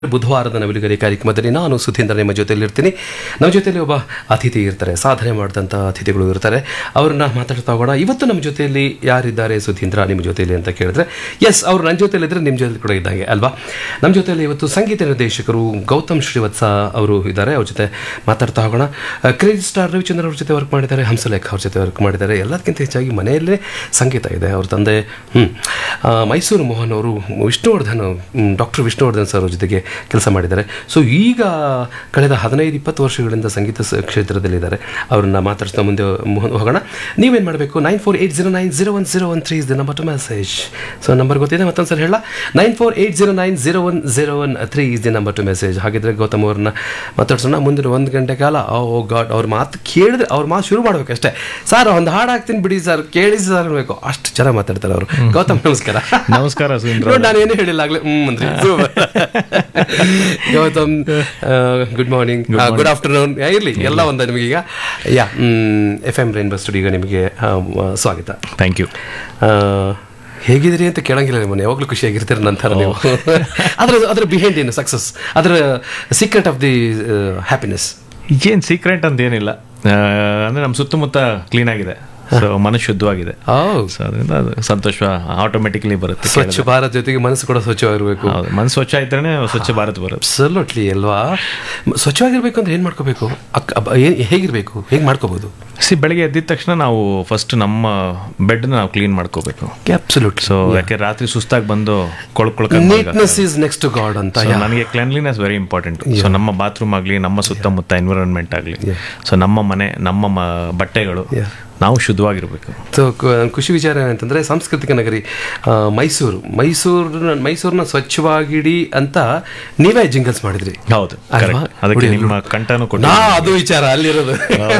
ಬುಧವಾರದ ನವಿಲುಗರಿ ಕಾರ್ಯಕ್ರಮದಲ್ಲಿ ನಾನು ಸುಧೀಂದ್ರ ನಿಮ್ಮ ಜೊತೆಯಲ್ಲಿ ಇರ್ತೀನಿ ನಮ್ಮ ಜೊತೆಯಲ್ಲಿ ಒಬ್ಬ ಅತಿಥಿ ಇರ್ತಾರೆ ಸಾಧನೆ ಮಾಡಿದಂಥ ಅತಿಥಿಗಳು ಇರ್ತಾರೆ ಅವ್ರನ್ನ ಮಾತಾಡ್ತಾ ಹೋಗೋಣ ಇವತ್ತು ನಮ್ಮ ಜೊತೆಯಲ್ಲಿ ಯಾರಿದ್ದಾರೆ ಸುಧೀಂದ್ರ ನಿಮ್ಮ ಜೊತೆಯಲ್ಲಿ ಅಂತ ಕೇಳಿದ್ರೆ ಎಸ್ ಅವ್ರು ನನ್ನ ಜೊತೆಲಿ ಇದ್ರೆ ನಿಮ್ಮ ಜೊತೆಲಿ ಕೂಡ ಇದ್ದಂಗೆ ಅಲ್ವಾ ನಮ್ಮ ಜೊತೆಯಲ್ಲಿ ಇವತ್ತು ಸಂಗೀತ ನಿರ್ದೇಶಕರು ಗೌತಮ್ ಶ್ರೀವತ್ಸ ಅವರು ಇದ್ದಾರೆ ಅವ್ರ ಜೊತೆ ಮಾತಾಡ್ತಾ ಹೋಗೋಣ ಕ್ರೇಜಿ ಸ್ಟಾರ್ ರವಿಚಂದ್ರ ಅವ್ರ ಜೊತೆ ವರ್ಕ್ ಮಾಡಿದ್ದಾರೆ ಹಂಸಲೇಖ ಅವ್ರ ಜೊತೆ ವರ್ಕ್ ಮಾಡಿದ್ದಾರೆ ಎಲ್ಲದಕ್ಕಿಂತ ಹೆಚ್ಚಾಗಿ ಮನೆಯಲ್ಲೇ ಸಂಗೀತ ಇದೆ ಅವ್ರ ತಂದೆ ಹ್ಞೂ ಮೈಸೂರು ಮೋಹನ್ ಅವರು ವಿಷ್ಣುವರ್ಧನ್ ಡಾಕ್ಟರ್ ವಿಷ್ಣುವರ್ಧನ್ ಸರ್ ಅವ್ರ ಜೊತೆಗೆ ಕೆಲಸ ಮಾಡಿದ್ದಾರೆ ಸೊ ಈಗ ಕಳೆದ ಹದಿನೈದು ಇಪ್ಪತ್ತು ವರ್ಷಗಳಿಂದ ಸಂಗೀತ ಸ- ಕ್ಷೇತ್ರದಲ್ಲಿದ್ದಾರೆ ಅವ್ರನ್ನ ಮಾತಾಡ್ತಾ ಮುಂದೆ ಮು- ಹೋಗೋಣ ನೀವೇನು ಮಾಡಬೇಕು nine four eight zero nine zero one zero one three is the number to message so number ಗೊತ್ತಿದೆ ಮತ್ತೊಂದು ಸಲ ಹೇಳ nine four eight zero nine zero one zero one three is the number to message ಹಾಗಿದ್ರೆ ಗೌತಮ್ ಅವ್ರನ್ನ ಮಾತಾಡ್ಸೋಣ ಮುಂದಿನ ಒಂದು ಗಂಟೆ ಕಾಲ ಓ ಗಾಡ್ ಅವ್ರ ಮಾತು ಕೇಳಿದ್ರೆ ಅವ್ರ ಮಾತು ಶುರು ಮಾಡ್ಬೇಕು ಅಷ್ಟೇ ಸರ್ ಒಂದು ಹಾಡು ಹಾಕ್ತೀನಿ ಬಿಡಿ ಸರ್ ಕೇಳಿ ಸರ್ ಅನ್ಬೇಕು ಅಷ್ಟು ಚೆನ್ನಾಗಿ ಮಾತಾಡ್ತಾರೆ ಅವರು ಗೌತಮ್ ನಮಸ್ಕಾರ ನಮಸ್ಕಾರ ಸುರೇಂದ್ರ ನೋಡಿ ನಾನು ಏನು ಹೇಳಿಲ್ಲ ಆಗ್ಲೇ ಹ್ಮ್ ಅಂದ್ರಿ Gautam good morning good afternoon ಇರಲಿ ಎಲ್ಲ ಒಂದ ನಿಮಗೀಗ ಯಾ ಎಫ್ ಎಂ ರೈನ್ಬೋ ಸ್ಟುಡಿಯೋಗೆ ನಿಮಗೆ ಆ, ಮ- ಸ್ವಾಗತ ಥ್ಯಾಂಕ್ ಯು ಆ, ಹೇಗಿದ್ದೀರಿ ಅಂತ ಕೇಳಂಗಿಲ್ಲ ನಿಮ್ಮನ್ನು ಯಾವಾಗಲೂ ಖುಷಿಯಾಗಿರ್ತೀರ ನಂತರ ನೀವು ಅದ್ರ ಅದ್ರ ಬಿಹೈಂಡ್ ಏನು ಸಕ್ಸಸ್ ಅದರ ಸೀಕ್ರೆಟ್ ಆಫ್ ದಿ ಹ್ಯಾಪಿನೆಸ್ ಏನು ಸೀಕ್ರೆಟ್ ಅಂತ ಏನಿಲ್ಲ ಆ, ಅಂದ್ರೆ ನಮ್ಮ ಸುತ್ತಮುತ್ತ ಕ್ಲೀನ್ ಆಗಿದೆ ಸೊ ಮನಸ್ಸು ಶುದ್ಧವಾಗಿದೆ ಸೊ ಅದರಿಂದ ಅದು ಸಂತೋಷ ಆಟೋಮೆಟಿಕ್ಲಿ ಬರುತ್ತೆ ಸ್ವಚ್ಛ ಭಾರತ್ ಜೊತೆಗೆ ಮನಸ್ಸು ಕೂಡ ಸ್ವಚ್ಛವಾಗಿರ್ಬೇಕು ಹೌದು ಮನಸ್ಸು ಸ್ವಚ್ಛ ಇದ್ರೇನೆ ಸ್ವಚ್ಛ ಭಾರತ್ ಬರುತ್ತೆ ಅಬ್ಸಲ್ಯೂಟ್ಲಿ ಅಲ್ವಾ ಮ್- ಸ್ವಚ್ಛವಾಗಿರ್ಬೇಕು ಅಂದ್ರೆ ಏನು ಮಾಡ್ಕೋಬೇಕು ಅಕ್ ಅಬ್ಬ- ಏನ್ ಹೇಗಿರ್ಬೇಕು ಹೇಗೆ ಮಾಡ್ಕೋಬಹುದು ಸಿ ಬೆಳಗ್ಗೆ ಎದ್ದಿದ ತಕ್ಷಣ ನಾವು ಫಸ್ಟ್ ನಮ್ಮ ಬೆಡ್ ನಾವು ಕ್ಲೀನ್ ಮಾಡ್ಕೋಬೇಕು ಅಬ್ಸಲ್ಯೂಟ್ ಸೊ ಯಾಕೆ ರಾತ್ರಿ ಸುಸ್ತಾಗಿ ಬಂದು ಕೊಳ್ಕೊಳ್ಕೊಂಡು neatness is next to god ಅಂತ ಸೊ ನನಗೆ ಕ್ಲೆನ್ಲಿನೆಸ್ ವೆರಿ ಇಂಪಾರ್ಟೆಂಟ್ ಸೊ ನಮ್ಮ ಬಾತ್ರೂಮ್ ಆಗಲಿ ನಮ್ಮ ಸುತ್ತಮುತ್ತ ಎನ್ವಿರಾನ್ಮೆಂಟ್ ಆಗಲಿ ಸೊ ನಮ್ಮ ಮನೆ ನಮ್ಮ ಮ- ಬಟ್ಟೆಗಳು Yeah. ನಾವು ಶುದ್ಧವಾಗಿರ್ಬೇಕು ಸೊ ಖುಷಿ ವಿಚಾರ ಏನಂತಂದ್ರೆ ಸಾಂಸ್ಕೃತಿಕ ನಗರಿ ಆ, ಮೈಸೂರು ಮೈಸೂರಿನ ಮೈಸೂರನ್ನ ಸ್ವಚ್ಛವಾಗಿಡಿ ಅಂತ ನೀವೇ ಜಿಂಗಲ್ಸ್ ಮಾಡಿದ್ರಿ ಹೌದು ಅಲ್ವಾ? correct. ಅದಕ್ಕೆ ನೋಡಿ, ನಿಮ್ಮ ಕಂಠನೂ ಕೊಟ್ಟು ನಾ ಅದು ವಿಚಾರ ಅಲ್ಲಿರೋದು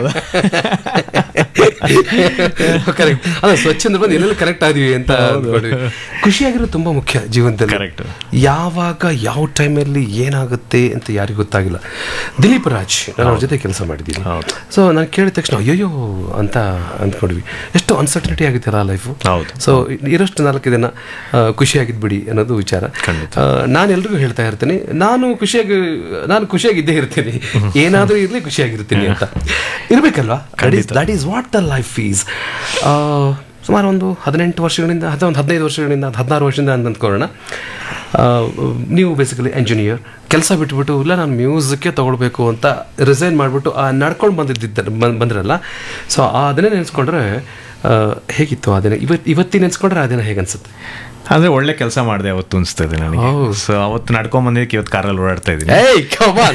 ಕರೆಕ್ಟ್ ಅದ ಸ್ವಚ್ಛ ಅಂದ್ರೆ ಬಂದು ಎಲ್ಲೆಲ್ಲಿ ಕರೆಕ್ಟ್ ಆದ್ವಿ ಅಂತ ಅನ್ಕೊಂಡ್ವಿ. ಖುಷಿಯಾಗಿರೋದು ತುಂಬಾ ಮುಖ್ಯ ಜೀವನದಲ್ಲಿ Correct. ಯಾವಾಗ ಯಾವ ಟೈಮಲ್ಲಿ ಏನಾಗುತ್ತೆ ಅಂತ ಯಾರಿಗೂ ಗೊತ್ತಾಗಿಲ್ಲ ದಿಲೀಪ್ ರಾಜ್ ನಾನು ಅವ್ರ ಜೊತೆ ಕೆಲಸ ಮಾಡಿದ್ದೀನಿ ಹೌದು. ಸೊ ನಾನು ಕೇಳಿದ ತಕ್ಷಣ ಅಯ್ಯೋ ಅಂತ ಅಂದ್ಕೊಂಡ್ವಿ ಎಷ್ಟು ಅನ್ಸರ್ಟನಿಟಿ ಆಗಿತ್ತಲ್ಲ ಲೈಫು ಹೌದು. ಸೊ ಇರೋಷ್ಟು ನಾಲ್ಕು ದಿನ ಆ, ಖುಷಿಯಾಗಿದ್ದು ಬಿಡಿ ಅನ್ನೋದು ವಿಚಾರ ಖಂಡಿತ. ಆ, ನಾನು ಎಲ್ರಿಗೂ ಹೇಳ್ತಾ ಇರ್ತೀನಿ ನಾನು ಖುಷಿಯಾಗಿ ನಾನು ಖುಷಿಯಾಗಿದ್ದೇ ಇರ್ತೀನಿ ಏನಾದರೂ ಇರಲಿ ಖುಷಿಯಾಗಿರ್ತೀನಿ ಅಂತ ಇರಬೇಕಲ್ವಾ that is what the life is ಸುಮಾರು ಒಂದು ಹದಿನೆಂಟು ವರ್ಷಗಳಿಂದ ಅಥವಾ ಒಂದು ಹದಿನೈದು ವರ್ಷಗಳಿಂದ ಹದಿನಾರು ವರ್ಷದಿಂದ ಅಂತ ಅಂದ್ಕೊಳ್ಳೋಣ ಆ, ನೀವು ಬೇಸಿಕಲಿ ಎಂಜಿನಿಯರ್ ಕೆಲಸ ಬಿಟ್ಬಿಟ್ಟು ಇಲ್ಲ ನಾನು ಮ್ಯೂಸಿಕ್ಕೆ ತೊಗೊಳ್ಬೇಕು ಅಂತ ರಿಸೈನ್ ಮಾಡಿಬಿಟ್ಟು ಆ ನಡ್ಕೊಂಡು ಬಂದಿದ್ದ ಬಂದ್ರಲ್ಲ ಸೊ ಆ ದಿನ ನೆನೆಸ್ಕೊಂಡ್ರೆ ಆ, ಹೇಗಿತ್ತು ಆ ದಿನ ಇವತ್ತು ಇವತ್ತಿನ ನೆನೆಸ್ಕೊಂಡ್ರೆ ಆ ದಿನ ಹೇಗೆ ಅನ್ಸುತ್ತೆ ಅಂದ್ರೆ ಒಳ್ಳೆ ಕೆಲಸ ಮಾಡಿದೆ ಅವತ್ತು ಅನಿಸ್ತದೆ ನನಗೆ ಸೊ ಅವತ್ತು ನಡ್ಕೊಂಡ್ ಬಂದಿದ್ದಕ್ಕೆ ಇವತ್ತು ಕಾರಲ್ಲಿ ಓಡಾಡ್ತಾ ಇದ್ದೀನಿ ಏಯ್ come on.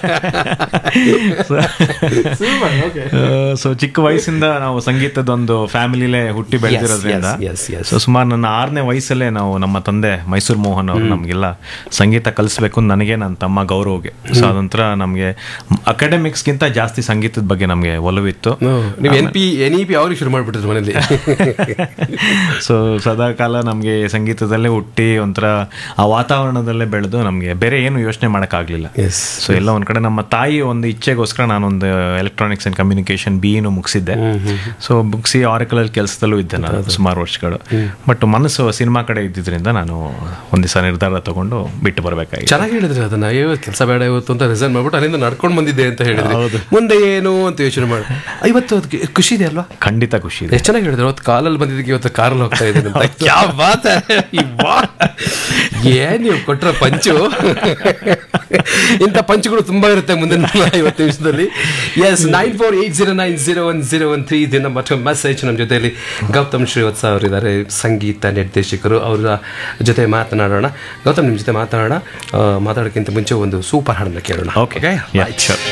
ಸೊ ಚಿಕ್ಕ ವಯಸ್ಸಿಂದ ನಾವು ಸಂಗೀತದ ಒಂದು ಫ್ಯಾಮಿಲಿಲೇ ಹುಟ್ಟಿ ಬೆಳೆದಿರೋದ್ರಿಂದ yes, yes, yes. ಸೊ ಸುಮಾರು ನನ್ನ ಆರನೇ ವಯಸ್ಸಲ್ಲೇ ನಾವು ನಮ್ಮ ತಂದೆ ಮೈಸೂರು ಮೋಹನ್ ಅವರು ನಮಗೆಲ್ಲ ಸಂಗೀತ ಕಲಿಸ್ಬೇಕು ಅಂತ ನನಗೆ ನನ್ನ ತಮ್ಮ ಗೌರವ್ಗೆ ಸೊ ಅದೊಂಥರ ನಮಗೆ ಅಕಾಡೆಮಿಕ್ಸ್ಗಿಂತ ಜಾಸ್ತಿ ಸಂಗೀತದ ಬಗ್ಗೆ ನಮಗೆ ಒಲವಿತ್ತು No, ನೀವು N P N E P ಯಾವಾಗ ಶುರು ಮಾಡಿಬಿಟ್ಟಿದ್ರು ಮನೇಲಿ ಸೊ ಸದಾ ಕಾಲ ನಮಗೆ ಸಂಗೀತದಲ್ಲೇ ಹುಟ್ಟಿ ಒಂಥರ ಆ ವಾತಾವರಣದಲ್ಲೇ ಬೆಳೆದು ನಮಗೆ ಬೇರೆ ಏನು ಯೋಚನೆ ಮಾಡೋಕ್ಕಾಗಲಿಲ್ಲ ಎಸ್ ಸೊ ಎಲ್ಲ ಒಂದ್ ಕಡೆ ನಮ್ಮ ತಾಯಿ ಒಂದು ಇಚ್ಛೆಗೋಸ್ಕರ ನಾನೊಂದು ಎಲೆಕ್ಟ್ರಾನಿಕ್ಸ್ ಅಂಡ್ ಕಮ್ಯುನಿಕೇಶನ್ ಬಿ ನು ಮುಗಿಸಿದ್ದೆ ಸೊ ಮುಗಿಸಿ ಆರಿಕಲಲ್ಲಿ ಕೆಲಸದಲ್ಲೂ ಇದ್ದೆ ನಾನು ಸುಮಾರು ವರ್ಷಗಳು ಬಟ್ ಮನಸ್ಸು ಸಿನಿಮಾ ಕಡೆ ಇದ್ದಿದ್ರಿಂದ ನಾನು ಒಂದ್ ದಿವಸ ನಿರ್ಧಾರ ತಗೊಂಡು ಬಿಟ್ಟು ಬರ್ಬೇಕಾಗಿತ್ತು ಚೆನ್ನಾಗಿ ಹೇಳಿದ್ರಿ ಅದನ್ನ ಅಯ್ಯೋ ಕೆಲಸ ಬೇಡ ಇವತ್ತು ಅಂತ ರಿಸೈನ್ ಮಾಡ್ಬಿಟ್ಟು ಅಲ್ಲಿಂದ ನಡ್ಕೊಂಡು ಬಂದಿದ್ದೆ ಅಂತ ಹೇಳಿದ್ರಿ ಮುಂದೆ ಏನು ಅಂತ ಯೋಚನೆ ಮಾಡಿ ಇವತ್ತು ಅದಕ್ಕೆ ಖುಷಿ ಇದೆ ಅಲ್ವಾ ಖಂಡಿತ ಖುಷಿ ಇದೆ ಎಷ್ಟು ಚೆನ್ನಾಗಿ ಹೇಳಿದ್ರು ಅವತ್ತು ಕಾಲಲ್ಲಿ ಬಂದಿದ್ದಕ್ಕೆ ಇವತ್ತು ಕಾರಲ್ಲಿ ಹೋಗ್ತಾ ಇದ್ದೀನಿ ಅಂತ ಯಾವ ಬಾತ ಈ ಬಾ ಏನ್ ನೀವು ಕೊಟ್ರ ಪಂಚು ಇಂಥ ಪಂಚುಗಳು ತುಂಬಾ ಇರುತ್ತೆ ಮುಂದಿನ ಐವತ್ತು ನಿಮಿಷದಲ್ಲಿ ಎಸ್ nine four eight zero nine zero one zero one three ದಿನ ಮತ್ತು ಮೆಸೇಜ್ ನಮ್ಮ ಜೊತೆಯಲ್ಲಿ ಗೌತಮ್ ಶ್ರೀವತ್ಸ ಅವರಿದ್ದಾರೆ ಸಂಗೀತ ನಿರ್ದೇಶಕರು ಅವರ ಜೊತೆ ಮಾತನಾಡೋಣ ಗೌತಮ್ ನಿಮ್ಮ ಜೊತೆ ಮಾತಾಡೋಣ ಆ, ಮಾತಾಡೋಕ್ಕಿಂತ ಮುಂಚೆ ಒಂದು ಸೂಪರ್ ಹಾಡನ್ನ ಕೇಳೋಣ Okay. Yeah, sure.